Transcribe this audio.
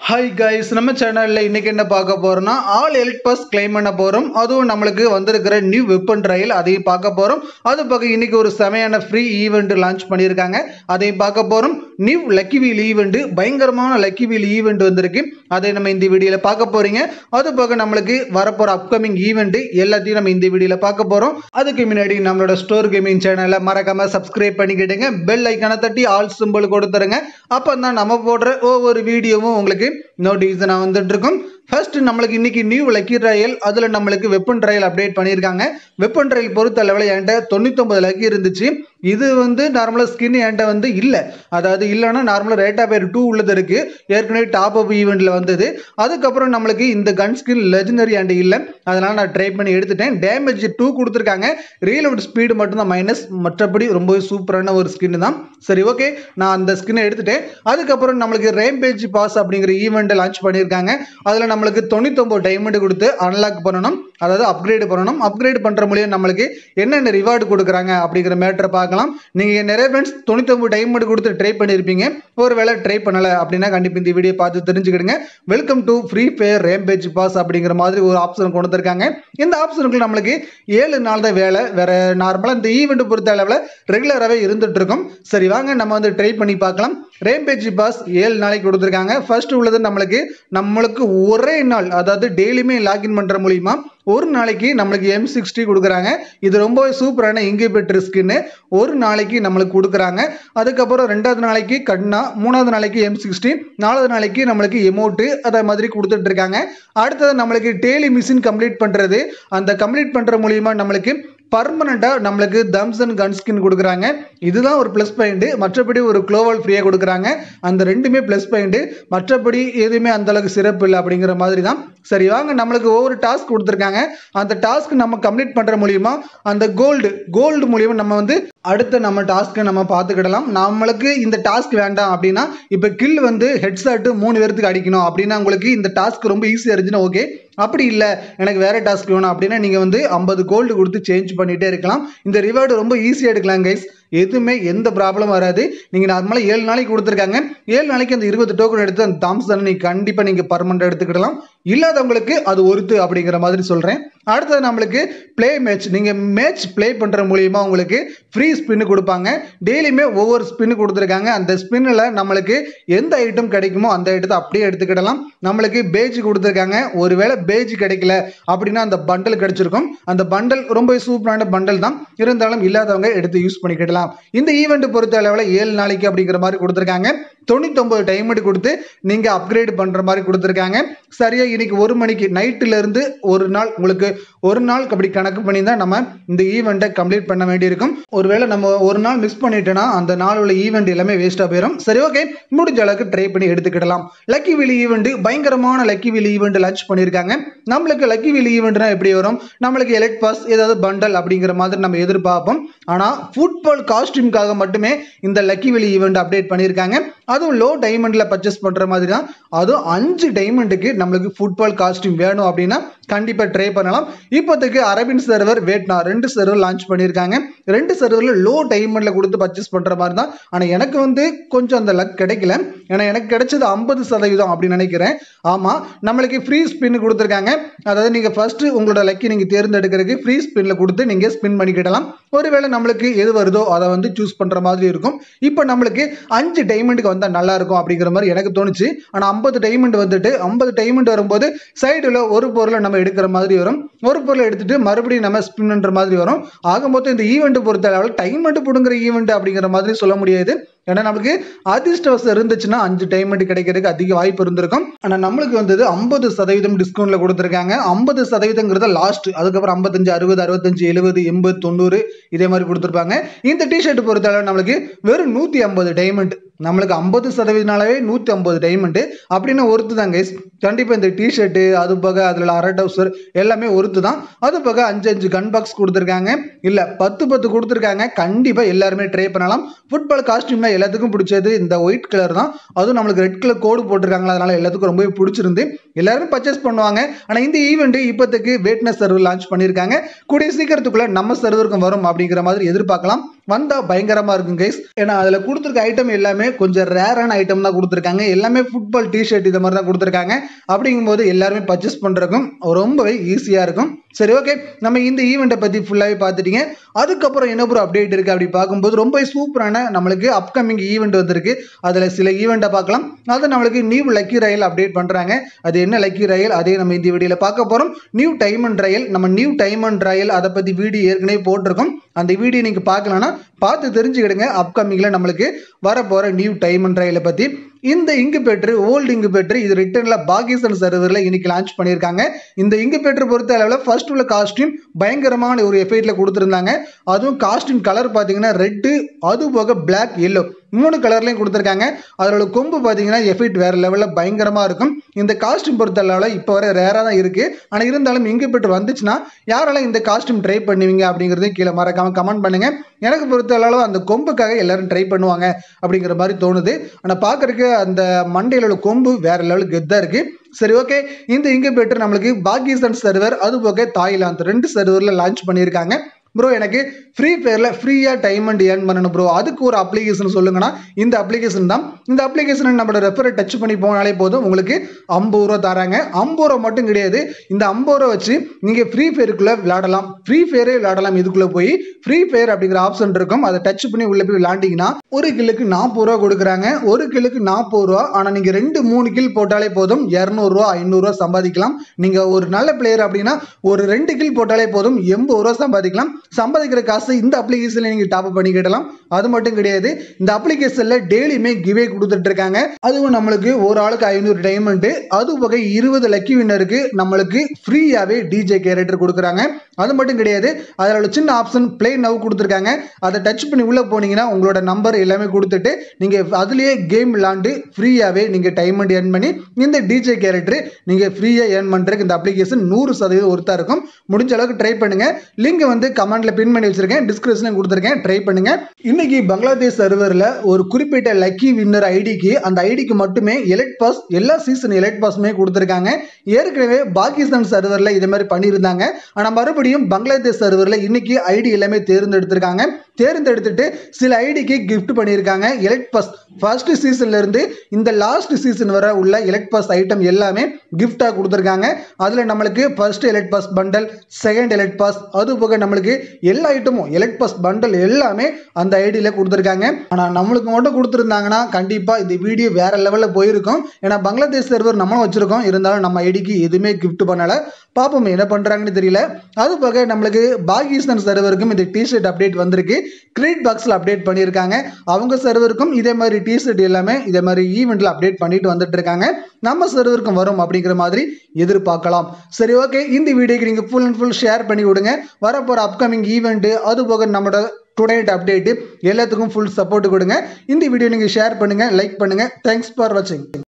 hi guys நம்ம சேனலில் இன்னைக்கு என்ன பார்க்க போறோம்னா ஆல் எலிட் பாஸ் கிளைம் பண்ண போகிறோம் அதுவும் நம்மளுக்கு வந்திருக்கிற நியூ வெப்பன் ட்ரையல் அதையும் பார்க்க போகிறோம் அது பக்கம் இன்னைக்கு ஒரு செமையான ஃப்ரீ ஈவெண்ட் லான்ச் பண்ணியிருக்காங்க அதையும் பார்க்க போகிறோம் நியூ லக்கி வீல் ஈவெண்ட் பயங்கரமான லக்கி வீல் ஈவெண்ட் வந்திருக்கு அதை நம்ம இந்த வீடியோவில் பார்க்க போறீங்க அது பக்கம் நம்மளுக்கு வரப்போகிற அப்கமிங் ஈவெண்ட் எல்லாத்தையும் நம்ம இந்த வீடியோவில் பார்க்க போகிறோம் அதுக்கு முன்னாடி நம்மளோட ஸ்டோர் கேமிங் சேனலை மறக்காம சப்ஸ்கிரைப் பண்ணிக்கிட்டுங்க பெல் ஐக்கானை தட்டி ஆல் சிம்பிள் கொடுத்துருங்க அப்போ தான் நம்ம போடுற ஒவ்வொரு வீடியோவும் உங்களுக்கு நோட்டிஃபிகேஷன் வந்துட்டு இருக்கும் ஃபர்ஸ்ட் நம்மளுக்கு இன்னைக்கு நியூ லக்கி ட்ரையல் அதில் நம்மளுக்கு வெப்பன் ட்ரையல் அப்டேட் பண்ணியிருக்காங்க வெப்பன் ட்ரையல் பொறுத்த அளவில் என்கிட்ட தொண்ணூத்தொம்பது லக்கி இருந்துச்சு இது வந்து நார்மலாக ஸ்கின் என்கிட்ட வந்து இல்லை அதாவது இல்லைன்னா நார்மலாக ரேட் ஆஃப் டூ உள்ளது இருக்கு ஏற்கனவே டாப் அப் ஈவெண்ட்டில் வந்தது அதுக்கப்புறம் நம்மளுக்கு இந்த கன் ஸ்கின் லெஜனரி அண்ட் இல்லை அதனால நான் ட்ரை பண்ணி எடுத்துட்டேன் டேமேஜ் டூ கொடுத்துருக்காங்க ரீலோட் ஸ்பீடு மட்டும்தான் மைனஸ் மற்றபடி ரொம்பவே சூப்பரான ஒரு ஸ்கின் தான் சரி ஓகே நான் அந்த ஸ்கின்னை எடுத்துட்டேன் அதுக்கப்புறம் நம்மளுக்கு ரேம்பேஜ் பாஸ் அப்படிங்கிற ஈவெண்ட்டை லான்ச் பண்ணியிருக்காங்க அதில் நம்மளுக்கு தொண்ணூத்தொம்பது டைமண்ட் கொடுத்து அன்லாக் பண்ணணும் அதாவது அப்கிரேட் பண்ணணும் அப்கிரேட் பண்ணுற மூலியம் நம்மளுக்கு என்னென்ன ரிவார்டு கொடுக்குறாங்க அப்படிங்கிற மேட்டரை பார்க்கலாம் நீங்கள் நிறைய ஃப்ரெண்ட்ஸ் தொண்ணூத்தொம்பது டைமண்ட் கொடுத்து ட்ரை பண்ணியிருப்பீங்க ஒரு வேளை ட்ரை பண்ணலை அப்படின்னா கண்டிப்பாக இந்த வீடியோ பார்த்து தெரிஞ்சுக்கிடுங்க welcome to free fire rampage pass அப்படிங்கிற மாதிரி ஒரு ஆப்ஷன் கொண்டு வந்திருக்காங்க இந்த ஆப்ஷனுக்கு நம்மளுக்கு ஏழு நாள் தான் வேலை வேற நார்மலாக இந்த ஈவெண்ட் பொறுத்த அளவில் ரெகுலராகவே இருந்துட்டு இருக்கும் சரி வாங்க நம்ம வந்து ட்ரை பண்ணி பார்க்கலாம் ரேம்பேஜ் பாஸ் ஏழு நாளைக்கு கொடுத்துருக்காங்க ஃபர்ஸ்ட் உள்ளது நம்மளுக்கு நம்மளுக்கு ஒரே நாள் அதாவது டெய்லியுமே லாகின் பண்ணுற மூலியமா ஒரு நாளைக்கு நம்மளுக்கு எம் சிக்ஸ்டி கொடுக்குறாங்க இது ரொம்பவே சூப்பரான இன்குபேட்டர் ஸ்கின்னு ஒரு நாளைக்கு நம்மளுக்கு கொடுக்குறாங்க அதுக்கப்புறம் ரெண்டாவது நாளைக்கு கண்ணா மூணாவது நாளைக்கு எம் சிக்ஸ்டி நாலாவது நாளைக்கு நம்மளுக்கு எமௌண்ட்டு அதை மாதிரி கொடுத்துட்டு இருக்காங்க அடுத்தது நம்மளுக்கு டெய்லி மிஷின் கம்ப்ளீட் பண்ணுறது அந்த கம்ப்ளீட் பண்ணுற மூலியமா நம்மளுக்கு பர்மனெண்ட்டாக நம்மளுக்கு தம்ஸ் அண்ட் கன் ஸ்கின் கொடுக்குறாங்க இதுதான் ஒரு ப்ளஸ் பாயிண்ட் மற்றபடி ஒரு க்ளோவல் ஃப்ரீயாக கொடுக்குறாங்க அந்த ரெண்டுமே ப்ளஸ் பாயிண்ட் மற்றபடி எதுவுமே அந்த அளவுக்கு சிறப்பு இல்லை அப்படிங்கிற மாதிரி தான் சரி வாங்க நம்மளுக்கு ஒவ்வொரு டாஸ்க் கொடுத்துருக்காங்க அந்த டாஸ்க் நம்ம கம்ப்ளீட் பண்ணுற மூலியமா அந்த கோல்டு கோல்டு மூலியமா நம்ம வந்து அடுத்த நம்ம டாஸ்க்கை நம்ம பார்த்துக்கிடலாம் நம்மளுக்கு இந்த டாஸ்க் வேண்டாம் அப்படின்னா இப்போ கில் வந்து ஹெட்ஷாட்டு மூணு பேர்த்துக்கு அடிக்கணும் அப்படின்னா உங்களுக்கு இந்த டாஸ்க் ரொம்ப ஈஸியாக இருந்துச்சுன்னா ஓகே அப்படி இல்லை எனக்கு வேற டாஸ்க் வேணும் அப்படின்னா நீங்கள் வந்து ஐம்பது கோல்டு கொடுத்து சேஞ்ச் பண்ணிகிட்டே இருக்கலாம் இந்த ரிவார்டு ரொம்ப ஈஸியாக எடுக்கலாம் கைஸ் எதுவுமே எந்த ப்ராப்ளம் வராது நீங்கள் நார்மலாக ஏழு நாளைக்கு கொடுத்துருக்காங்க ஏழு நாளைக்கு அந்த இருபது டோக்கன் எடுத்து அந்த தாம்சன் நீங்கள் கண்டிப்பாக நீங்கள் பர்மனெண்ட் எடுத்துக்கிடலாம் இல்லாதவங்களுக்கு அது ஒருத்து அப்படிங்கிற மாதிரி சொல்கிறேன் அடுத்தது நம்மளுக்கு ப்ளே மேட்ச் நீங்கள் மேட்ச் ப்ளே பண்ணுற மூலியமாக உங்களுக்கு ஃப்ரீ ஸ்பின்னு கொடுப்பாங்க டெய்லியுமே ஒவ்வொரு ஸ்பின்னு கொடுத்துருக்காங்க அந்த ஸ்பின்னில் நம்மளுக்கு எந்த ஐட்டம் கிடைக்குமோ அந்த ஐட்டத்தை அப்படியே எடுத்துக்கிடலாம் நம்மளுக்கு பேஜ் கொடுத்துருக்காங்க ஒருவேளை பேஜ் கிடைக்கல அப்படின்னா அந்த பண்டல் கிடைச்சிருக்கும் அந்த பண்டல் ரொம்ப சூப்பரான பண்டல் தான் இருந்தாலும் இல்லாதவங்க எடுத்து யூஸ் பண்ணிக்கிடலாம் இந்த ஈவெண்ட் பொறுத்த அளவில் ஏழு நாளைக்கு அப்படிங்கிற மாதிரி கொடுத்துருக்காங்க தொண்ணூத்தொம்பது டைமண்ட் கொடுத்து நீங்கள் அப்கிரேட் பண்ணுற மாதிரி கொடுத்துருக்காங்க சரியா இன்னைக்கு ஒரு மணிக்கு நைட்டுல இருந்து ஒரு நாள் உங்களுக்கு ஒரு நாள் அப்படி கணக்கு பண்ணி தான் நம்ம இந்த ஈவெண்ட்டை கம்ப்ளீட் பண்ண வேண்டியிருக்கும் ஒருவேளை நம்ம ஒரு நாள் மிஸ் பண்ணிட்டோன்னா அந்த நாள் உள்ள ஈவெண்ட் எல்லாமே வேஸ்ட்டாக போயிடும் சரி ஓகே முடிஞ்ச அளவுக்கு ட்ரை பண்ணி எடுத்துக்கிடலாம் லக்கி வீல் ஈவெண்ட் பயங்கரமான லக்கி வீல் ஈவெண்ட் லான்ச் பண்ணியிருக்காங்க நம்மளுக்கு லக்கி வீல் ஈவெண்ட்னா எப்படி வரும் நம்மளுக்கு எலக்ட் பாஸ் ஏதாவது பண்டல் அப்படிங்கிற மாதிரி நம்ம எதிர்பார்ப்போம் ஆனால் ஃபுட்பால் காஸ்டியூம்காக மட்டுமே இந்த லக்கி வீல் ஈவெண்ட் அப்டேட் பண்ணியிருக்காங்க அதுவும் லோ டைமண்டில் பர்ச்சேஸ் பண்ணுற மாதிரி தான் அதுவும் அஞ்சு டைமண்டுக்கு நம்மளுக்கு ஃபுட்பால் காஸ்டியூம் வேணும் அப்படின்னா கண்டிப்பாக ட்ரை பண்ணலாம் இப்போதைக்கு அரபின் சர்வர் வேட்னா ரெண்டு சர்வர் லான்ச் பண்ணியிருக்காங்க ரெண்டு சர்வரில் லோ டைமண்டில் கொடுத்து பர்ச்சேஸ் பண்ணுற மாதிரி தான் ஆனால் எனக்கு வந்து கொஞ்சம் அந்த லக் கிடைக்கல ஏன்னா எனக்கு கிடைச்சது ஐம்பது சதவீதம் அப்படின்னு நினைக்கிறேன் ஆமாம் நம்மளுக்கு ஃப்ரீ ஸ்பின் கொடுத்துருக்காங்க அதாவது நீங்கள் ஃபஸ்ட்டு உங்களோட லக்கி நீங்கள் தேர்ந்தெடுக்கிறதுக்கு ஃப்ரீ ஸ்பின்னில் கொடுத்து நீங்கள் ஸ்பின் பண்ணிக்கிடலாம் ஒருவேளை நம்மளுக்கு எது வருதோ அதை வந்து சூஸ் பண்ணுற மாதிரி இருக்கும் இப்போ நம்மளுக்கு அஞ்சு டைமண்டுக்கு வந்தால் நல்லா இருக்கும் அப்படிங்கிற மாதிரி எனக்கு தோணுச்சு ஆனால் ஐம்பது டைமண்ட் வந்துட்டு ஐம்பது டைமண்ட் வரும்போது சைடில் ஒரு பொருளை நம்ம எடுக்கிற மாதிரி வரும் ஒரு பொருளை எடுத்துட்டு மறுபடியும் நம்ம ஸ்பின் பண்ணுற மாதிரி வரும் ஆக மொத்தம் இந்த ஈவெண்ட் பொறுத்த அளவில் டைமண்ட் பிடுங்குற ஈவெண்ட் அப்படிங்கிற மாதிரி சொல்ல முடியாது ஏன்னா நமக்கு அதிர்ஷ்டவசம் இருந்துச்சுன்னா அஞ்சு டைமண்ட் கிடைக்கிறதுக்கு அதிக வாய்ப்பு இருந்திருக்கும் ஆனால் நம்மளுக்கு வந்தது ஐம்பது சதவீதம் டிஸ்கவுண்ட்ல கொடுத்துருக்காங்க ஐம்பது சதவீதங்கிறத லாஸ்ட் அதுக்கப்புறம் ஐம்பத்தஞ்சு அறுபது அறுபத்தஞ்சு எழுபது எண்பது தொண்ணூறு இதே மாதிரி கொடுத்துருப்பாங்க இந்த டிஷர்ட் பொறுத்தளவு நம்மளுக்கு வெறும் நூற்றி ஐம்பது டைமண்ட் நம்மளுக்கு ஐம்பது சதவீதனாலவே நூற்றி ஐம்பது டைமண்டு அப்படின்னு ஒருத்து தான் கைஸ் கண்டிப்பாக இந்த டிஷர்ட்டு அது போக அதில் அரை டவுசர் எல்லாமே ஒருத்து தான் அது போக அஞ்சு அஞ்சு கன் பாக்ஸ் கொடுத்துருக்காங்க இல்லை பத்து பத்து கொடுத்துருக்காங்க கண்டிப்பாக எல்லாருமே ட்ரை பண்ணலாம் ஃபுட்பால் காஸ்டியூம்னா எல்லாத்துக்கும் பிடிச்சது இந்த ஒயிட் கலர் தான் அதுவும் நம்மளுக்கு ரெட் கலர் கோடு போட்டிருக்காங்களா அதனால எல்லாத்துக்கும் ரொம்பவே பிடிச்சிருந்து எல்லாருமே பர்ச்சேஸ் பண்ணுவாங்க ஆனால் இந்த ஈவெண்ட் இப்போதைக்கு வேட்னஸ் சர்வர் லான்ச் பண்ணியிருக்காங்க கூடிய சீக்கிரத்துக்குள்ள நம்ம சர்வருக்கும் வரும் அப்படிங்கிற மாதிரி எதிர்பார்க்கலாம் வந்தால் பயங்கரமாக இருக்கும் கைஸ் ஏன்னா அதில் கொடுத்துருக்க ஐட்டம் எல்லாமே கொஞ்சம் ரேரான ஐட்டம் தான் கொடுத்துருக்காங்க எல்லாமே ஃபுட்பால் டிஷர்ட் இது மாதிரி தான் கொடுத்துருக்காங்க அப்படிங்கும்போது எல்லாருமே பர்ச்சேஸ் பண்ணுறதுக்கும் ரொம்பவே ஈஸியாக இருக்கும் சரி ஓகே நம்ம இந்த ஈவெண்ட்டை பற்றி ஃபுல்லாகவே பார்த்துட்டீங்க அதுக்கப்புறம் என்ன ஒரு அப்டேட் இருக்குது அப்படி பார்க்கும்போது ரொம்ப சூப்பரான நம்மளுக்கு அப்கமிங் ஈவெண்ட் வந்திருக்கு அதில் சில ஈவெண்ட்டை பார்க்கலாம் அது நம்மளுக்கு நியூ லக்கி ரயில் அப்டேட் பண்ணுறாங்க அது என்ன லக்கி ரயில் அதே நம்ம இந்த வீடியோவில் பார்க்க போகிறோம் நியூ டைம் அண்ட் ரயில் நம்ம நியூ டைம் அண்ட் ரயில் அதை பற்றி வீடியோ ஏற்கனவே போட்டிருக்கோம் அந்த வீடியோ நீங்கள் பார்க்கலன்னா பார்த்து தெரிஞ்சுக்கிடுங்க அப்கமிங்கில் நம்மளுக்கு வரப்போகிற நியூ டைம் அண்ட் ரயிலை பற்றி இந்த இங்கு பெற்று ஓல்டு இங்கு பெற்று இது ரிட்டர்னில் பாகிஸ்தான் சர்வரில் இன்னைக்கு லான்ச் பண்ணியிருக்காங்க இந்த இங்கு பெற்று பொறுத்த அளவில் ஃபர்ஸ்ட் உள்ள காஸ்டியூம் பயங்கரமான ஒரு எஃபெக்டில் கொடுத்துருந்தாங்க அதுவும் காஸ்டியூம் கலர் பார்த்தீங்கன்னா ரெட்டு அது போக பிளாக் எல்லோ மூணு கலர்லையும் கொடுத்துருக்காங்க அதோட கொம்பு பார்த்தீங்கன்னா எஃபெக்ட் வேற லெவலில் பயங்கரமாக இருக்கும் இந்த காஸ்டியூம் பொறுத்த அளவில் இப்போ வரை ரேராக தான் இருக்குது ஆனால் இருந்தாலும் இங்கு பெற்று வந்துச்சுன்னா யாரெல்லாம் இந்த காஸ்டியூம் ட்ரை பண்ணுவீங்க அப்படிங்கிறதையும் கீழே மறக்காம கமெண்ட் பண்ணுங்க எனக்கு பொறுத்த அளவு அந்த கொம்புக்காக எல்லாரும் ட்ரை பண்ணுவாங்க அப்படிங்கிற மாதிரி தோணுது ஆனால் பார்க்கறதுக்கு அந்த மண்டையில உள்ள கொம்பு வேற லெவலுக்கு கெத்தாக இருக்கு சரி ஓகே இந்த இங்கு பெற்று நம்மளுக்கு பாகிஸ்தான் சர்வர் அது போக தாய்லாந்து ரெண்டு சர்வரில் லான்ச் பண்ணியிருக்காங்க ப்ரோ எனக்கு ஃப்ரீ ஃபயரில் ஃப்ரீயாக டைம் அண்ட் ஏர்ன் பண்ணணும் ப்ரோ அதுக்கு ஒரு அப்ளிகேஷன் சொல்லுங்கன்னா இந்த அப்ளிகேஷன் தான் இந்த அப்ளிகேஷனை நம்மளோட ரெஃபரை டச் பண்ணி போனாலே போதும் உங்களுக்கு ஐம்பது ரூபா தராங்க ஐம்பது ரூபா மட்டும் கிடையாது இந்த ஐம்பது ரூபா வச்சு நீங்கள் ஃப்ரீ ஃபயருக்குள்ளே விளையாடலாம் ஃப்ரீ ஃபயரே விளையாடலாம் இதுக்குள்ளே போய் ஃப்ரீ ஃபயர் அப்படிங்கிற ஆப்ஷன் இருக்கும் அதை டச் பண்ணி உள்ளே போய் விளையாண்டிங்கன்னா ஒரு கில்லுக்கு நாற்பது ரூபா கொடுக்குறாங்க ஒரு கில்லுக்கு நாற்பது ரூபா ஆனால் நீங்கள் ரெண்டு மூணு கில் போட்டாலே போதும் இரநூறுவா ஐநூறுரூவா சம்பாதிக்கலாம் நீங்கள் ஒரு நல்ல பிளேயர் அப்படின்னா ஒரு ரெண்டு கில் போட்டாலே போதும் எண்பது ரூபா சம்பாதிக்கலாம் சம்பாதிக்கிற காசு இந்த அப்ளிகேஷனில் நீங்கள் டாப் பண்ணிக்கிடலாம் அது மட்டும் கிடையாது இந்த அப்ளிகேஷனில் டெய்லியுமே கிவே கொடுத்துட்டு இருக்காங்க அதுவும் நம்மளுக்கு ஒரு ஆளுக்கு ஐநூறு டைமண்டு அது வகை இருபது லக்கி வின்னருக்கு நம்மளுக்கு ஃப்ரீயாகவே டிஜே கேரக்டர் கொடுக்குறாங்க அது மட்டும் கிடையாது அதில் உள்ள சின்ன ஆப்ஷன் ப்ளே நவ் கொடுத்துருக்காங்க அதை டச் பண்ணி உள்ளே போனீங்கன்னா உங்களோட நம்பர் எல்லாமே கொடுத்துட்டு நீங்கள் அதுலேயே கேம் விளாண்டு ஃப்ரீயாகவே நீங்கள் டைமண்ட் ஏர்ன் பண்ணி இந்த டிஜே கேரக்டர் நீங்கள் ஃப்ரீயாக ஏர்ன் பண்ணுறதுக்கு இந்த அப்ளிகேஷன் நூறு சதவீதம் ஒருத்தா இருக்கும் முடிஞ்ச அளவுக்கு ட்ரை பண்ணுங்க லிங்க் வந்து கமெண்ட்ல பின் பண்ணி வச்சிருக்கேன் டிஸ்கிரிப்ஷன் கொடுத்துருக்கேன் ட்ரை பண்ணுங்க இன்னைக்கு பங்களாதேஷ் சர்வரில் ஒரு குறிப்பிட்ட லக்கி வின்னர் ஐடிக்கு அந்த ஐடிக்கு மட்டுமே எலெக்ட் பாஸ் எல்லா சீசன் எலெக்ட் பாஸுமே கொடுத்துருக்காங்க ஏற்கனவே பாகிஸ்தான் சர்வரில் இது மாதிரி பண்ணியிருந்தாங்க ஆனால் மறுபடியும் பங்களாதேஷ் சர்வரில் இன்னைக்கு ஐடி எல்லாமே தேர்ந்தெடுத்திருக்காங்க தேர்ந்தெடுத்துட்டு சில ஐடிக்கு கிஃப்ட் பண்ணியிருக்காங்க எலெக்ட் பாஸ் ஃபர்ஸ்ட் சீசன்ல இருந்து இந்த லாஸ்ட் சீசன் வரை உள்ள எலெக்ட் பாஸ் ஐட்டம் எல்லாமே கிஃப்டாக கொடுத்துருக்காங்க அதில் நம்மளுக்கு first elite pass bundle second elite pass அது போக நம்மளுக்கு எல்லா ஐட்டமும் எலெக்ட் பாஸ் பண்டல் எல்லாமே அந்த ஐடியில் கொடுத்துருக்காங்க ஆனால் நம்மளுக்கு மட்டும் கொடுத்துருந்தாங்கன்னா கண்டிப்பாக இந்த வீடியோ வேற லெவலில் போயிருக்கும் ஏன்னா பங்களாதேஷ் சர்வர் நம்மளும் வச்சிருக்கோம் இருந்தாலும் நம்ம ஐடிக்கு எதுவுமே கிஃப்ட் பண்ணலை பார்ப்போம் என்ன பண்ணுறாங்கன்னு தெரியல அது போக நம்மளுக்கு பாகிஸ்தான் சர்வருக்கும் இந்த டிஷர்ட் அப்டேட் வந்திருக்கு கிரேட் பாக்ஸில் அப்டேட் பண்ணியிருக்காங்க அவங்க சர்வருக்கும் இதே மாதிரி டிஷர்ட் எல்லாமே இதே மாதிரி ஈவெண்ட்டில் அப்டேட் பண்ணிட்டு வந்துட்டு இருக்காங்க நம்ம சர்வருக்கும் வரும் அப்படிங்கிற மாதிரி எதிர்பார்க்கலாம் சரி ஓகே இந்த வீடியோக்கு நீங்கள் ஃபுல் அண்ட் ஃபுல் ஷேர் பண்ணி விடுங்க வரப்போகிற அப்கமிங் ஈவெண்ட்டு அது போக நம்மளோட டுடேட் அப்டேட்டு எல்லாத்துக்கும் ஃபுல் சப்போர்ட் கொடுங்க இந்த வீடியோ நீங்கள் ஷேர் பண்ணுங்கள் லைக் பண்ணுங்கள் தேங்க்ஸ் ஃபார் வாட்சிங்